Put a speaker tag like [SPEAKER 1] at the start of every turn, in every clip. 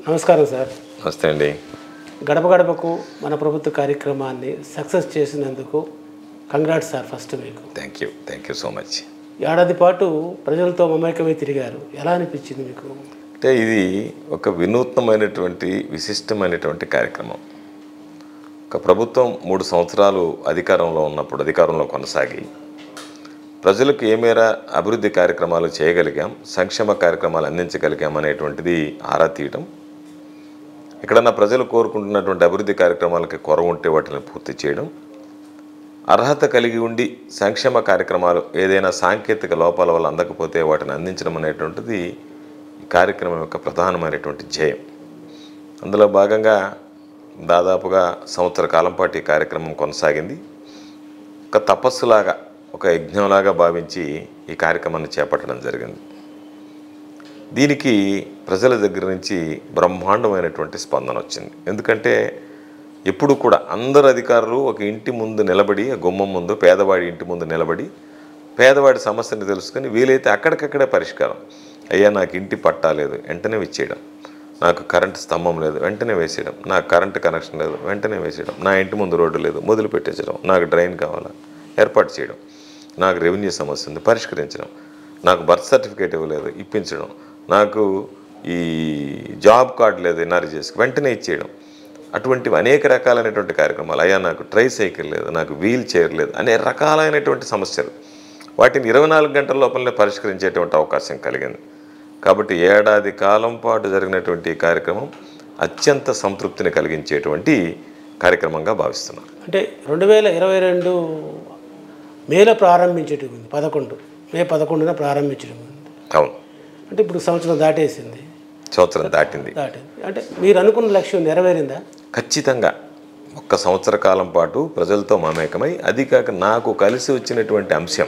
[SPEAKER 1] నమస్కారం సార్
[SPEAKER 2] నమస్తే అండి
[SPEAKER 1] గడప గడపకు మన ప్రభుత్వ కార్యక్రమాన్ని సక్సెస్ చేసినందుకు కంగ్రాట్స్ సార్ ఫస్ట్ మీకు
[SPEAKER 2] thank you thank you so much
[SPEAKER 1] ఏడాది పాటు ప్రజలతో మమేకమై తిరిగారు ఎలా అనిపించింది మీకు
[SPEAKER 2] అంటే ఇది ఒక వినూత్నమైనటువంటి విశిష్టమైనటువంటి కార్యక్రమం ఒక ప్రభుత్వం మూడు సంవత్సరాలు అధికారంలో ఉన్నప్పుడు అధికారంలో కొనసాగి ప్రజలకు ఏ మేర అభివృద్ధి కార్యక్రమాలు చేయగలిగాం సంక్షేమ కార్యక్రమాలు అందించగలిగాం అనేటువంటిది ఆరా తీయడం ఎక్కడన్నా ప్రజలు కోరుకుంటున్నటువంటి అభివృద్ధి కార్యక్రమాలకి కొరవ ఉంటే వాటిని పూర్తి చేయడం అర్హత కలిగి ఉండి సంక్షేమ కార్యక్రమాలు ఏదైనా సాంకేతిక లోపాల వల్ల అందకపోతే వాటిని అందించడం అనేటువంటిది ఈ కార్యక్రమం యొక్క ప్రధానమైనటువంటి ధ్యేయం అందులో భాగంగా దాదాపుగా సంవత్సర కాలం పాటు ఈ కార్యక్రమం కొనసాగింది ఒక తపస్సులాగా ఒక యజ్ఞంలాగా భావించి ఈ కార్యక్రమాన్ని చేపట్టడం జరిగింది దీనికి ప్రజల దగ్గర నుంచి బ్రహ్మాండమైనటువంటి స్పందన వచ్చింది ఎందుకంటే ఎప్పుడు కూడా అందరు అధికారులు ఒక ఇంటి ముందు నిలబడి ఆ గుమ్మం ముందు పేదవాడి ఇంటి ముందు నిలబడి పేదవాడి సమస్యని తెలుసుకొని వీలైతే అక్కడికక్కడే పరిష్కారం అయ్యా నాకు ఇంటి పట్టా లేదు వెంటనే ఇచ్చేయడం నాకు కరెంట్ స్తంభం లేదు వెంటనే వేసేయడం నాకు కరెంట్ కనెక్షన్ లేదు వెంటనే వేసేయడం నా ఇంటి ముందు రోడ్డు లేదు మొదలు పెట్టేసడం నాకు డ్రైన్ కావాలా ఏర్పాటు చేయడం నాకు రెవెన్యూ సమస్య ఉంది పరిష్కరించడం నాకు బర్త్ సర్టిఫికేట్ ఇవ్వలేదు ఇప్పించడం నాకు ఈ జాబ్ కార్డు లేదు ఎన్ఆర్జీఎస్కి వెంటనే ఇచ్చేయడం అటువంటివి అనేక రకాలైనటువంటి కార్యక్రమాలు అయ్యా నాకు ట్రై సైకిల్ లేదు నాకు వీల్ చైర్ లేదు అనే రకాలైనటువంటి సమస్యలు వాటిని ఇరవై నాలుగు గంటల లోపలనే పరిష్కరించేటువంటి అవకాశం కలిగింది కాబట్టి ఏడాది కాలం పాటు జరిగినటువంటి ఈ కార్యక్రమం అత్యంత సంతృప్తిని కలిగించేటువంటి కార్యక్రమంగా భావిస్తున్నాను
[SPEAKER 1] అంటే రెండు వేల ఇరవై రెండు మేలో ప్రారంభించేటి ఉంది పదకొండు మే పదకొండున ప్రారంభించడం ఉంది
[SPEAKER 2] అవును
[SPEAKER 1] అంటే ఇప్పుడు సంవత్సరం దాటేసింది
[SPEAKER 2] సంవత్సరం దాటింది
[SPEAKER 1] దాటింది అంటే మీరు అనుకున్న లక్ష్యం నెరవేరిందా
[SPEAKER 2] ఖచ్చితంగా ఒక్క సంవత్సర కాలం పాటు ప్రజలతో మమేకమై అది కాక నాకు కలిసి వచ్చినటువంటి అంశం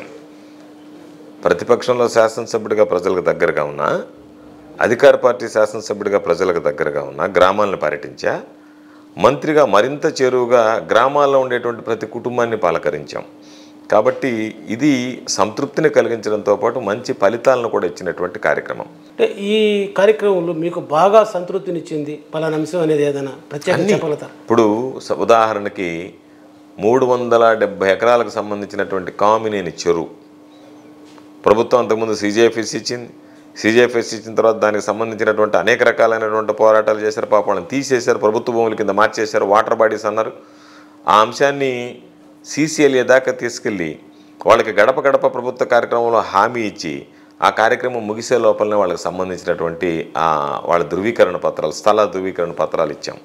[SPEAKER 2] ప్రతిపక్షంలో శాసనసభ్యుడిగా ప్రజలకు దగ్గరగా ఉన్నా అధికార పార్టీ శాసనసభ్యుడిగా ప్రజలకు దగ్గరగా ఉన్నా గ్రామాలను పర్యటించా మంత్రిగా మరింత చేరువుగా గ్రామాల్లో ఉండేటువంటి ప్రతి కుటుంబాన్ని పలకరించాం కాబట్టి ఇది సంతృప్తిని కలిగించడంతో పాటు మంచి ఫలితాలను కూడా ఇచ్చినటువంటి కార్యక్రమం
[SPEAKER 1] అంటే ఈ కార్యక్రమంలో మీకు బాగా సంతృప్తినిచ్చింది పలానా అంశం అనేది ఏదైనా ప్రత్యేక చెప్పగలుగుతారు
[SPEAKER 2] ఇప్పుడు స- ఉదాహరణకి మూడు వందల డెబ్బై ఎకరాలకు సంబంధించినటువంటి కామినేని చెరువు ప్రభుత్వం అంతకుముందు సీజేఎఫ్ఎస్ ఇచ్చింది సీజేఎఫ్ఎస్ ఇచ్చిన తర్వాత దానికి సంబంధించినటువంటి అనేక రకాలైనటువంటి పోరాటాలు చేశారు పాప వాళ్ళని తీసేశారు ప్రభుత్వ భూముల కింద మార్చేశారు వాటర్ బాడీస్ అన్నారు ఆ అంశాన్ని సీసీఎల్ఏ దాకా తీసుకెళ్ళి వాళ్ళకి గడప గడప ప్రభుత్వ కార్యక్రమంలో హామీ ఇచ్చి ఆ కార్యక్రమం ముగిసే లోపలనే వాళ్ళకి సంబంధించినటువంటి ఆ వాళ్ళ ధృవీకరణ పత్రాలు స్థల ధృవీకరణ పత్రాలు ఇచ్చాం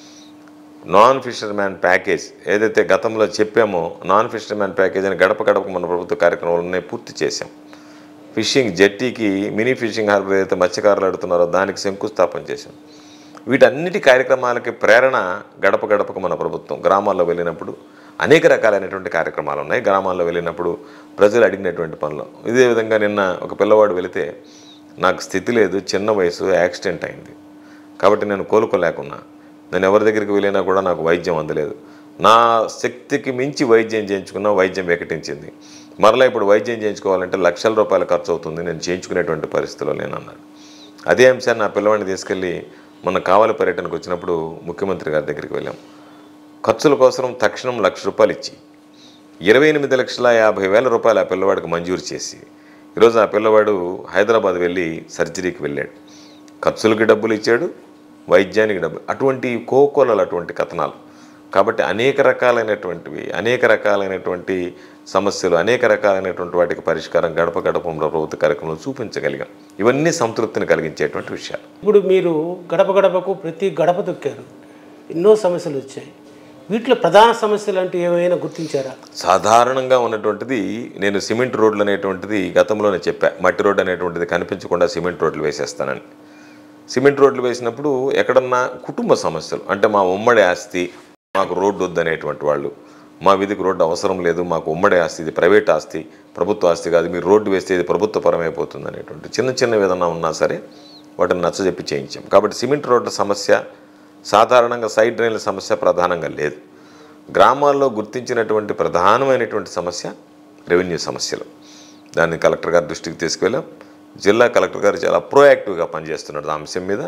[SPEAKER 2] నాన్ ఫిషర్ మ్యాన్ ప్యాకేజ్ ఏదైతే గతంలో చెప్పామో నాన్ ఫిషర్ మ్యాన్ ప్యాకేజ్ అని గడప గడపకు మన ప్రభుత్వ కార్యక్రమాలనే పూర్తి చేశాం ఫిషింగ్ జెట్టీకి మినీ ఫిషింగ్ హార్బర్ ఏదైతే మత్స్యకారులు అడుగుతున్నారో దానికి శంకుస్థాపన చేశాం వీటన్నిటి కార్యక్రమాలకి ప్రేరణ గడప గడపకు మన ప్రభుత్వం గ్రామాల్లో వెళ్ళినప్పుడు అనేక రకాలైనటువంటి కార్యక్రమాలు ఉన్నాయి గ్రామాల్లో వెళ్ళినప్పుడు ప్రజలు అడిగినటువంటి పనులు ఇదే విధంగా నిన్న ఒక పిల్లవాడు వెళితే నాకు స్థితి లేదు చిన్న వయసు యాక్సిడెంట్ అయింది కాబట్టి నేను కోలుకోలేకున్నా నేను ఎవరి దగ్గరికి వెళ్ళినా కూడా నాకు వైద్యం అందలేదు నా శక్తికి మించి వైద్యం చేయించుకున్నా వైద్యం వికటించింది మరలా ఇప్పుడు వైద్యం చేయించుకోవాలంటే లక్షల రూపాయలు ఖర్చు అవుతుంది నేను చేయించుకునేటువంటి పరిస్థితిలో లేనన్నాడు అదే అంశాన్ని నా పిల్లవాడిని తీసుకెళ్ళి మొన్న కావలి పర్యటనకు వచ్చినప్పుడు ముఖ్యమంత్రి గారి దగ్గరికి వెళ్ళాం ఖర్చుల కోసం తక్షణం లక్ష రూపాయలు ఇచ్చి ఇరవై ఎనిమిది లక్షల యాభై వేల రూపాయలు ఆ పిల్లవాడికి మంజూరు చేసి ఈరోజు ఆ పిల్లవాడు హైదరాబాద్ వెళ్ళి సర్జరీకి వెళ్ళాడు ఖర్చులకి డబ్బులు ఇచ్చాడు వైద్యానికి డబ్బులు అటువంటి కోకోలలు అటువంటి కథనాలు కాబట్టి అనేక రకాలైనటువంటివి అనేక రకాలైనటువంటి సమస్యలు అనేక రకాలైనటువంటి వాటికి పరిష్కారం గడప గడపంలో ప్రభుత్వ కార్యక్రమంలో చూపించగలిగాం ఇవన్నీ సంతృప్తిని కలిగించేటువంటి విషయాలు
[SPEAKER 1] ఇప్పుడు మీరు గడప గడపకు ప్రతి గడప తొక్కారు ఎన్నో సమస్యలు వచ్చాయి వీటిలో ప్రధాన సమస్యలు అంటూ ఏమైనా గుర్తించారా
[SPEAKER 2] సాధారణంగా ఉన్నటువంటిది నేను సిమెంట్ రోడ్లు అనేటువంటిది గతంలోనే చెప్పా మట్టి రోడ్డు అనేటువంటిది కనిపించకుండా సిమెంట్ రోడ్లు వేసేస్తానని సిమెంట్ రోడ్లు వేసినప్పుడు ఎక్కడన్నా కుటుంబ సమస్యలు అంటే మా ఉమ్మడి ఆస్తి మాకు రోడ్డు వద్దనేటువంటి వాళ్ళు మా వీధికి రోడ్డు అవసరం లేదు మాకు ఉమ్మడి ఆస్తి ఇది ప్రైవేట్ ఆస్తి ప్రభుత్వ ఆస్తి కాదు మీరు రోడ్డు వేస్తే ఇది ప్రభుత్వ పరమైపోతుంది అనేటువంటి చిన్న చిన్న ఏదన్నా ఉన్నా సరే వాటిని నచ్చజెప్పి చేయించాం కాబట్టి సిమెంట్ రోడ్ల సమస్య సాధారణంగా సైడ్ డ్రైన్ల సమస్య ప్రధానంగా లేదు గ్రామాల్లో గుర్తించినటువంటి ప్రధానమైనటువంటి సమస్య రెవెన్యూ సమస్యలు దాన్ని కలెక్టర్ గారి దృష్టికి తీసుకువెళ్ళాం జిల్లా కలెక్టర్ గారు చాలా ప్రోయాక్టివ్గా పనిచేస్తున్నాడు ఆ అంశం మీద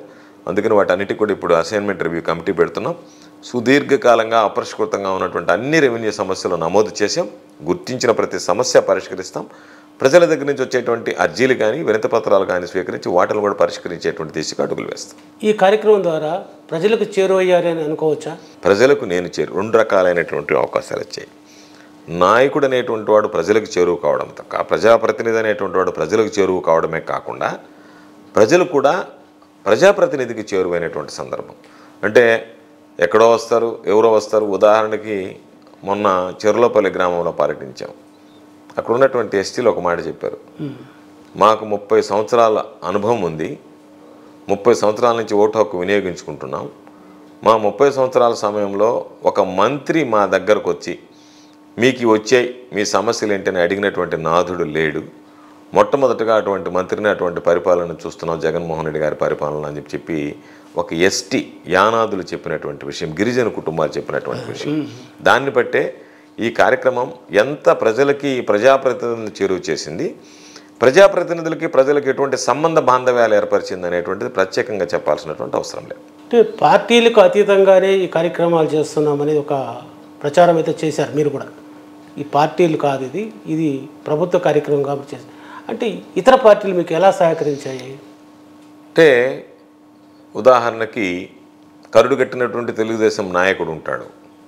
[SPEAKER 2] అందుకని వాటన్నిటికి కూడా ఇప్పుడు అసైన్మెంట్ రివ్యూ కమిటీ పెడుతున్నాం సుదీర్ఘకాలంగా అపరిష్కృతంగా ఉన్నటువంటి అన్ని రెవెన్యూ సమస్యలు నమోదు చేసాం గుర్తించిన ప్రతి సమస్య పరిష్కరిస్తాం ప్రజల దగ్గర నుంచి వచ్చేటువంటి అర్జీలు కానీ వినతి పత్రాలు కానీ స్వీకరించి వాటిని కూడా పరిష్కరించేటువంటి దిశగా అడుగులు వేస్తాం
[SPEAKER 1] ఈ కార్యక్రమం ద్వారా ప్రజలకు చేరువయ్యారని అనుకోవచ్చా
[SPEAKER 2] ప్రజలకు నేను చేరు రెండు రకాలైనటువంటి అవకాశాలు వచ్చాయి నాయకుడు అనేటువంటి వాడు ప్రజలకు చేరువు కావడం తక్క ప్రజాప్రతినిధి అనేటువంటి వాడు ప్రజలకు చేరువు కావడమే కాకుండా ప్రజలు కూడా ప్రజాప్రతినిధికి చేరువైనటువంటి సందర్భం అంటే ఎక్కడో వస్తారు ఎవరో వస్తారు ఉదాహరణకి మొన్న చెరులోపల్లి గ్రామంలో పర్యటించాం అక్కడ ఉన్నటువంటి ఎస్టీలు ఒక మాట చెప్పారు మాకు ముప్పై సంవత్సరాల అనుభవం ఉంది ముప్పై సంవత్సరాల నుంచి ఓటు హక్కు వినియోగించుకుంటున్నాం మా ముప్పై సంవత్సరాల సమయంలో ఒక మంత్రి మా దగ్గరకు వచ్చి మీకు ఇవి వచ్చాయి మీ సమస్యలు ఏంటని అడిగినటువంటి నాథుడు లేడు మొట్టమొదటగా అటువంటి మంత్రిని అటువంటి పరిపాలన చూస్తున్నాం జగన్మోహన్ రెడ్డి గారి పరిపాలన అని చెప్పి చెప్పి ఒక ఎస్టీ యానాదులు చెప్పినటువంటి విషయం గిరిజన కుటుంబాలు చెప్పినటువంటి విషయం దాన్ని బట్టే ఈ కార్యక్రమం ఎంత ప్రజలకి ప్రజాప్రతినిధులను చేరువ చేసింది ప్రజాప్రతినిధులకి ప్రజలకు ఎటువంటి సంబంధ బాంధవ్యాలు ఏర్పరిచింది అనేటువంటిది ప్రత్యేకంగా చెప్పాల్సినటువంటి అవసరం లేదు
[SPEAKER 1] అంటే పార్టీలకు అతీతంగానే ఈ కార్యక్రమాలు చేస్తున్నామనేది ఒక ప్రచారం అయితే చేశారు మీరు కూడా ఈ పార్టీలు కాదు ఇది ఇది ప్రభుత్వ కార్యక్రమం కాబట్టి చేశారు అంటే ఇతర పార్టీలు మీకు ఎలా సహకరించాయి
[SPEAKER 2] అంటే ఉదాహరణకి కరుడు కట్టినటువంటి తెలుగుదేశం నాయకుడు ఉంటాడు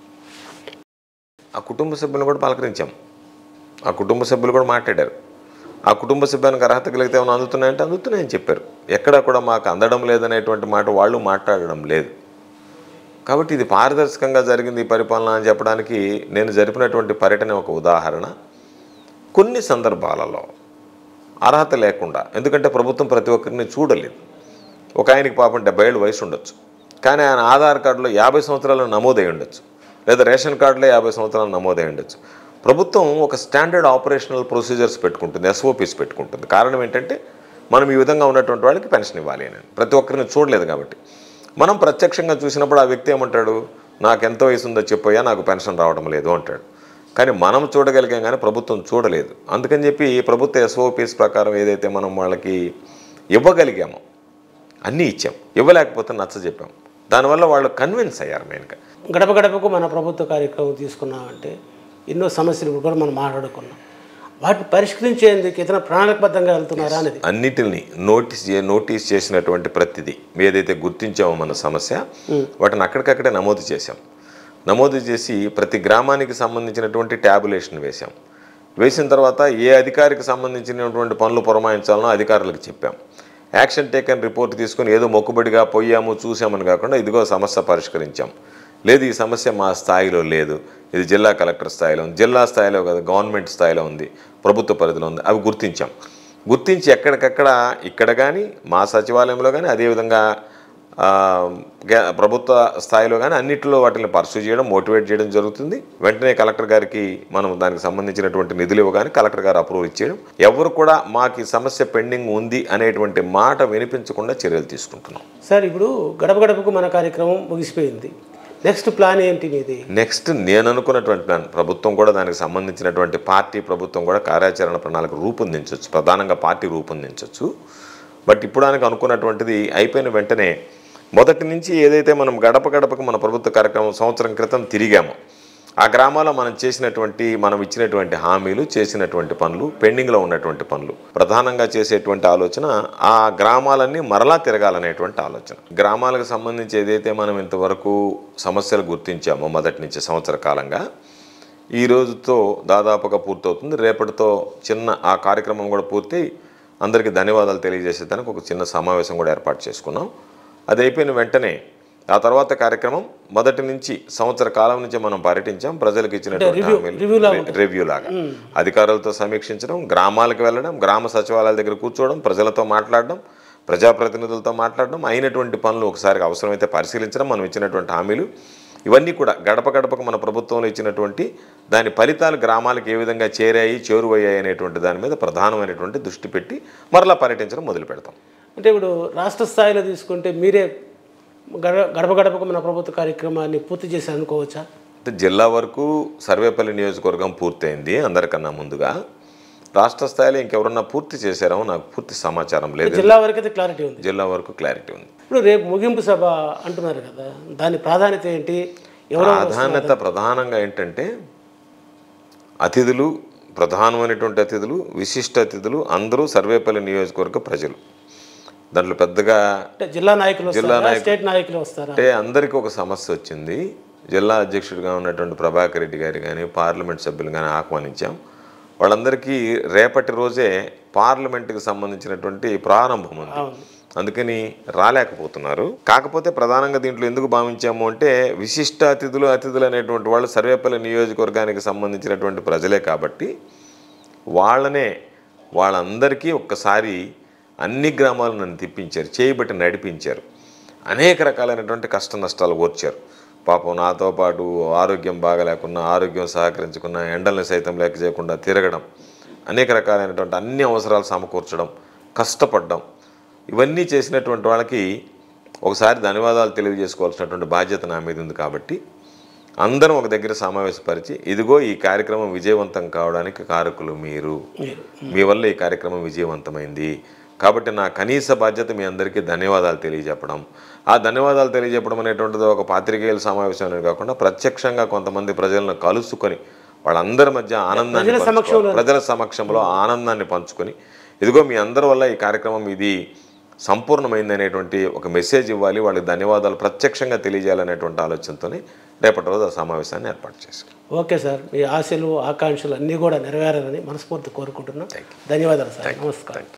[SPEAKER 2] ఆ కుటుంబ సభ్యులను కూడా పలకరించాం ఆ కుటుంబ సభ్యులు కూడా మాట్లాడారు ఆ కుటుంబ సభ్యానికి అర్హత కలిగితే ఏమైనా అందుతున్నాయంటే అందుతున్నాయని చెప్పారు ఎక్కడా కూడా మాకు అందడం లేదనేటువంటి మాట వాళ్ళు మాట్లాడడం లేదు కాబట్టి ఇది పారదర్శకంగా జరిగింది ఈ పరిపాలన అని చెప్పడానికి నేను జరిపినటువంటి పర్యటన ఒక ఉదాహరణ కొన్ని సందర్భాలలో అర్హత లేకుండా ఎందుకంటే ప్రభుత్వం ప్రతి ఒక్కరిని చూడలేదు ఒక ఆయనకి పాపం డెబ్బై ఏళ్ళు వయసు ఉండొచ్చు కానీ ఆయన ఆధార్ కార్డులో యాభై సంవత్సరాలు నమోదై ఉండొచ్చు లేదా రేషన్ కార్డులో యాభై సంవత్సరాలు నమోదై ఉండొచ్చు ప్రభుత్వం ఒక స్టాండర్డ్ ఆపరేషనల్ ప్రొసీజర్స్ పెట్టుకుంటుంది ఎస్ఓపీస్ పెట్టుకుంటుంది కారణం ఏంటంటే మనం ఈ విధంగా ఉన్నటువంటి వాళ్ళకి పెన్షన్ ఇవ్వాలి అని ప్రతి ఒక్కరిని చూడలేదు కాబట్టి మనం ప్రత్యక్షంగా చూసినప్పుడు ఆ వ్యక్తి ఏమంటాడు నాకు ఎంత వయసు ఉందో చెప్పయ్యా నాకు పెన్షన్ రావడం లేదు అంటాడు కానీ మనం చూడగలిగాం కానీ ప్రభుత్వం చూడలేదు అందుకని చెప్పి ప్రభుత్వ ఎస్ఓపీస్ ప్రకారం ఏదైతే మనం వాళ్ళకి ఇవ్వగలిగామో అన్నీ ఇచ్చాం ఇవ్వలేకపోతే నచ్చ చెప్పాం దానివల్ల వాళ్ళు కన్విన్స్ అయ్యారు మెయిన్గా
[SPEAKER 1] గడప గడపకు మన ప్రభుత్వ కార్యక్రమం తీసుకున్నామంటే ఎన్నో సమస్యలు కూడా మనం మాట్లాడుకున్నాం వాటిని పరిష్కరించేందుకు ఏదైనా ప్రణాళికబద్ధంగా వెళ్తున్నారా అనేది
[SPEAKER 2] అన్నిటిని నోటీస్ చే- నోటీస్ చేసినటువంటి ప్రతిదీ ఏదైతే గుర్తించామో మన సమస్య వాటిని అక్కడికక్కడే నమోదు చేశాం నమోదు చేసి ప్రతి గ్రామానికి సంబంధించినటువంటి ట్యాబులేషన్ వేశాం వేసిన తర్వాత ఏ అధికారికి సంబంధించినటువంటి పనులు పురమాయించాలనో అధికారులకు చెప్పాం యాక్షన్ టేకన్ రిపోర్ట్ తీసుకుని ఏదో మొక్కుబడిగా పోయాము చూసామని కాకుండా ఇదిగో సమస్య పరిష్కరించాం లేదు ఈ సమస్య మా స్థాయిలో లేదు ఇది జిల్లా కలెక్టర్ స్థాయిలో ఉంది జిల్లా స్థాయిలో కాదు గవర్నమెంట్ స్థాయిలో ఉంది ప్రభుత్వ పరిధిలో ఉంది అవి గుర్తించాం గుర్తించి ఎక్కడికక్కడ ఇక్కడ కానీ మా సచివాలయంలో కానీ అదేవిధంగా ఆ, గే- ప్రభుత్వ స్థాయిలో కానీ అన్నింటిలో వాటిని పర్సూ చేయడం మోటివేట్ చేయడం జరుగుతుంది వెంటనే కలెక్టర్ గారికి మనం దానికి సంబంధించినటువంటి నిధులు ఇవ్వగానే కలెక్టర్ గారు అప్రూవ్ ఇచ్చేయడం ఎవరు కూడా మాకు ఈ సమస్య పెండింగ్ ఉంది అనేటువంటి మాట వినిపించకుండా చర్యలు తీసుకుంటున్నాం
[SPEAKER 1] సార్ ఇప్పుడు గడప గడపకు మన కార్యక్రమం ముగిసిపోయింది నెక్స్ట్ ప్లాన్ ఏంటి మీది
[SPEAKER 2] నెక్స్ట్ నేను అనుకున్నటువంటి ప్లాన్ ప్రభుత్వం కూడా దానికి సంబంధించినటువంటి పార్టీ ప్రభుత్వం కూడా కార్యాచరణ ప్రణాళిక రూపొందించవచ్చు ప్రధానంగా పార్టీ రూపొందించవచ్చు బట్ ఇప్పుడు దానికి అనుకున్నటువంటిది అయిపోయిన వెంటనే మొదటి నుంచి ఏదైతే మనం గడప గడపకు మన ప్రభుత్వ కార్యక్రమం సంవత్సరం క్రితం తిరిగామో ఆ గ్రామాల్లో మనం చేసినటువంటి మనం ఇచ్చినటువంటి హామీలు చేసినటువంటి పనులు పెండింగ్లో ఉన్నటువంటి పనులు ప్రధానంగా చేసేటువంటి ఆలోచన ఆ గ్రామాలన్నీ మరలా తిరగాలనేటువంటి ఆలోచన గ్రామాలకు సంబంధించి ఏదైతే మనం ఇంతవరకు సమస్యలు గుర్తించామో మొదటి నుంచి సంవత్సర కాలంగా ఈ రోజుతో దాదాపుగా పూర్తవుతుంది రేపటితో చిన్న ఆ కార్యక్రమం కూడా పూర్తి అందరికీ ధన్యవాదాలు తెలియజేసేదానికి ఒక చిన్న సమావేశం కూడా ఏర్పాటు చేసుకున్నాం అది అయిపోయిన వెంటనే ఆ తర్వాత కార్యక్రమం మొదటి నుంచి సంవత్సర కాలం నుంచి మనం పర్యటించాం ప్రజలకు ఇచ్చినటువంటి
[SPEAKER 1] review-
[SPEAKER 2] హామీలు
[SPEAKER 1] review లాగా
[SPEAKER 2] రి- రివ్యూ లాగా అధికారులతో సమీక్షించడం గ్రామాలకు వెళ్ళడం గ్రామ సచివాలయాల దగ్గర కూర్చోవడం ప్రజలతో మాట్లాడడం ప్రజాప్రతినిధులతో మాట్లాడడం అయినటువంటి పనులు ఒకసారి అవసరమైతే పరిశీలించడం మనం ఇచ్చినటువంటి హామీలు ఇవన్నీ కూడా గడప గడపకు మన ప్రభుత్వంలో ఇచ్చినటువంటి దాని ఫలితాలు గ్రామాలకు ఏ విధంగా చేరాయి చేరువయ్యాయి అనేటువంటి దాని మీద ప్రధానమైనటువంటి దృష్టి పెట్టి మరలా పర్యటించడం మొదలు పెడతాం
[SPEAKER 1] అంటే ఇప్పుడు రాష్ట్ర స్థాయిలో తీసుకుంటే మీరే గడ- గడప గడపకు మన ప్రభుత్వ కార్యక్రమాన్ని పూర్తి చేసి అనుకోవచ్చా
[SPEAKER 2] అంటే జిల్లా వరకు సర్వేపల్లి నియోజకవర్గం పూర్తయింది అందరికన్నా ముందుగా రాష్ట్ర స్థాయిలో ఇంకెవరన్నా పూర్తి చేశారేమో నాకు పూర్తి సమాచారం లేదు
[SPEAKER 1] జిల్లా వరకు అయితే క్లారిటీ ఉంది
[SPEAKER 2] జిల్లా వరకు క్లారిటీ ఉంది
[SPEAKER 1] ఇప్పుడు రేపు ముగింపు సభ అంటున్నారు కదా దాని ప్రాధాన్యత ఏంటి ఎవరో
[SPEAKER 2] ప్రాధాన్యత ప్రధానంగా ఏంటంటే అతిథులు ప్రధానమైనటువంటి అతిథులు విశిష్ట అతిథులు అందరూ సర్వేపల్లి నియోజకవర్గ ప్రజలు దాంట్లో పెద్దగా
[SPEAKER 1] అంటే జిల్లా నాయకులు
[SPEAKER 2] జిల్లా
[SPEAKER 1] వస్తారా
[SPEAKER 2] నాయకులు.
[SPEAKER 1] స్టేట్ నాయకులు వస్తారా
[SPEAKER 2] అంటే అందరికీ ఒక సమస్య వచ్చింది జిల్లా అధ్యక్షుడిగా ఉన్నటువంటి ప్రభాకర్ రెడ్డి గారు కానీ పార్లమెంట్ సభ్యులు కానీ ఆహ్వానించాం వాళ్ళందరికీ రేపటి రోజే పార్లమెంట్కి సంబంధించినటువంటి ప్రారంభం ఉంది
[SPEAKER 1] అవును
[SPEAKER 2] అందుకని రాలేకపోతున్నారు కాకపోతే ప్రధానంగా దీంట్లో ఎందుకు భావించాము అంటే విశిష్ట అతిథులు అతిథులు అనేటువంటి వాళ్ళు సర్వేపల్లి నియోజకవర్గానికి సంబంధించినటువంటి ప్రజలే కాబట్టి వాళ్ళనే వాళ్ళందరికీ ఒక్కసారి అన్ని గ్రామాలు నన్ను తిప్పించారు చేయబట్టి నడిపించారు అనేక రకాలైనటువంటి కష్ట నష్టాలు ఓర్చారు పాపం నాతో పాటు ఆరోగ్యం బాగలేకున్నా ఆరోగ్యం సహకరించుకున్నా ఎండల్ని సైతం లెక్క చేయకుండా తిరగడం అనేక రకాలైనటువంటి అన్ని అవసరాలు సమకూర్చడం కష్టపడడం ఇవన్నీ చేసినటువంటి వాళ్ళకి ఒకసారి ధన్యవాదాలు తెలియజేసుకోవాల్సినటువంటి బాధ్యత నా మీద ఉంది కాబట్టి అందరం ఒక దగ్గర సమావేశపరిచి ఇదిగో ఈ కార్యక్రమం విజయవంతం కావడానికి కారకులు మీరు
[SPEAKER 1] మీరు
[SPEAKER 2] మీ వల్ల ఈ కార్యక్రమం విజయవంతమైంది కాబట్టి నా కనీస బాధ్యత మీ అందరికీ ధన్యవాదాలు తెలియజెప్పడం ఆ ధన్యవాదాలు తెలియజెప్పడం అనేటువంటిది ఒక పాత్రికేయుల సమావేశం అనేది కాకుండా ప్రత్యక్షంగా కొంతమంది ప్రజలను కలుసుకొని వాళ్ళందరి మధ్య ఆనందాన్ని
[SPEAKER 1] ప్రజల
[SPEAKER 2] పంచుకోవాలి.
[SPEAKER 1] సమక్షంలో.
[SPEAKER 2] ప్రజల సమక్షంలో ఆనందాన్ని పంచుకొని ఇదిగో మీ అందరి వల్ల ఈ కార్యక్రమం ఇది సంపూర్ణమైంది అనేటువంటి ఒక మెసేజ్ ఇవ్వాలి వాళ్ళకి ధన్యవాదాలు ప్రత్యక్షంగా తెలియజేయాలనేటువంటి ఆలోచనతోనే రేపటి రోజు ఆ సమావేశాన్ని ఏర్పాటు చేశాం
[SPEAKER 1] ఓకే సార్ మీ ఆశలు ఆకాంక్షలు అన్నీ కూడా నెరవేరాలని మనస్ఫూర్తి కోరుకుంటున్నాం ధన్యవాదాలు సార్ నమస్కారం